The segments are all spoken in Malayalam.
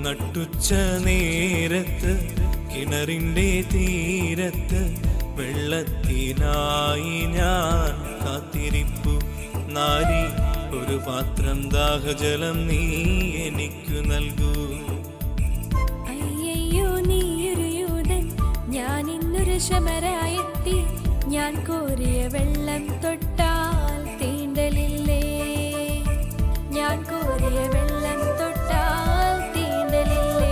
നട്ടുച്ച നേരത്ത് കിണറിന്റെ തീരത്ത് വെള്ളത്തിനായി ഞാൻ കാത്തിരിപ്പു നാരി ഒരു പാത്രം ദാഹജലം നീ എനിക്കു നൽകൂ അയ്യയ്യോ നീയൊരു യൂതൻ ഞാൻ ഇന്നൊരു ശമരായെത്തി ഞാൻ കോരിയ വെള്ളം തൊട്ടാൽ തീണ്ടലില്ലേ ഞാൻ കോരിയ വെള്ളം തൊട്ടാൽ തീണ്ടലില്ലേ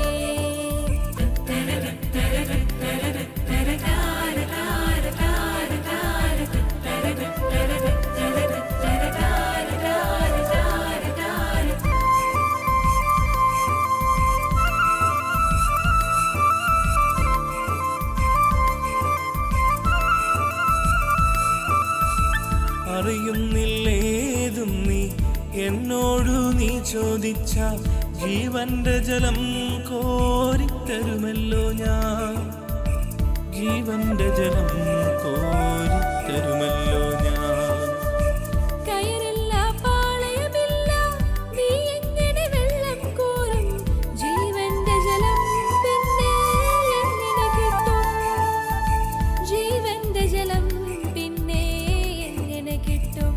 അറിയുന്നില്ലേതും നീ എന്നോടു നീ ചോദിച്ച ജീവന്റെ ജലം കോരിത്തരുമല്ലോ ഞാൻ ജീവന്റെ ജലം കോരിത്തരുമല്ലോ ഞാൻ കയറില്ല പാളയമില്ല നീ എങ്ങനെ വെള്ളം കോരും ജീവന്റെ ജലം പിന്നെ എങ്ങനെ കിട്ടും ജീവന്റെ ജലം പിന്നെ എങ്ങനെ കിട്ടും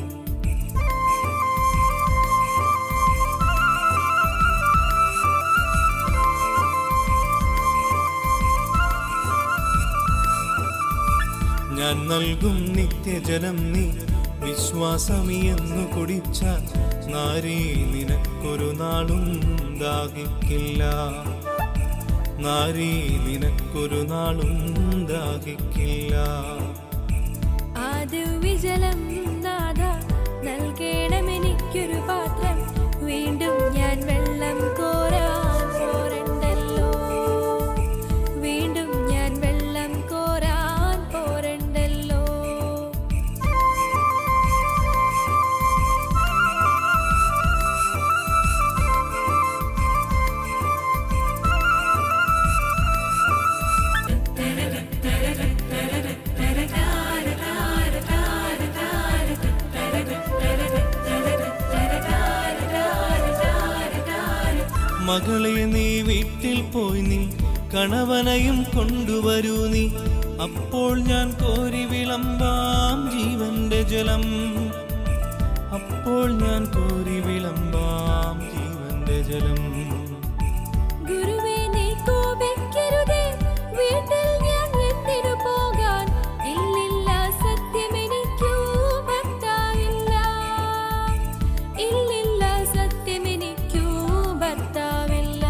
ഞാൻ നൽകും നിത്യജലം നീ വിശ്വാസമിയെന്നു കുടിച്ച നാരീ നിനക്കൊരു നാളും ദാഹിക്കില്ല നാരീ നിനക്കൊരു നാളും ദാഹിക്കില്ല ആദ്യ വിജലം നാഥ നൽകണം എനിക്കൊരു പാത്രം വീണ്ടും ഞാൻ വെള്ളം കോരാൻ പോരണ്ടല്ലോ വീണ്ടും ഞാൻ വെള്ളം കോരാൻ പോരണ്ടല്ലോ മകളെ നീ വീട്ടിൽ പോയി നീ കണവനയും കൊണ്ടുവരൂ നീ അപ്പോൾ ഞാൻ കോരി വിളമ്പാം ജീവന്റെ ജലം അപ്പോൾ ഞാൻ കോരി വിളമ്പാം ജീവന്റെ ജലം ഗുരുവേ നീ കോപിക്കരുതേ വീട്ടിൽ ഞാൻ എന്തിനു പോകാൻ ഇല്ലില്ല സത്യം എനിക്കു ഭർത്താവില്ല ഇല്ലില്ല സത്യം എനിക്കു ഭർത്താവില്ല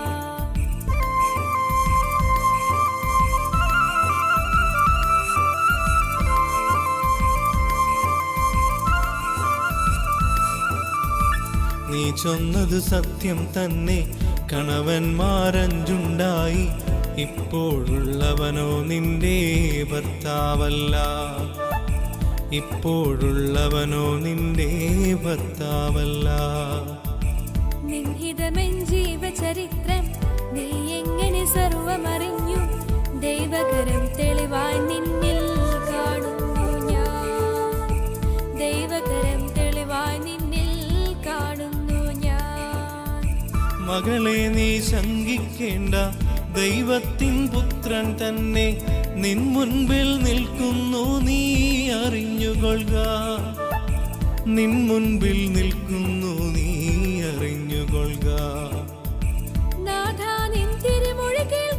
നീ ചൊന്നത് സത്യം തന്നെ കണവന്മാരഞ്ചുണ്ടായി ഇപ്പോഴുള്ളവനോ നിന്റെ ഭർത്താവല്ല ഇപ്പോഴുള്ളവനോ നിന്റെ ഭർത്താവല്ല നിൻഹിതമെൻ ജീവചരിത്രം നീ എങ്ങനെ സർവമറിഞ്ഞു ദൈവകരം തെളിവായി നിന്നിൽ കാണുന്നു ഞാൻ ദൈവകരം തെളിവായി നിന്നിൽ കാണുന്നു ഞാൻ മകളെ നീ ശങ്കിക്കേണ്ട ദൈവത്തിൻ പുത്രൻ തന്നെ നിൻ മുൻപിൽ നിൽക്കുന്നു നീ അറിഞ്ഞുകൊള്ളുക നിൻ മുൻപിൽ നിൽക്കുന്നു നീ അറിഞ്ഞുകൊള്ളുക നാഥാ നിൻ തിരുമൊഴി കേൾക്കുന്നു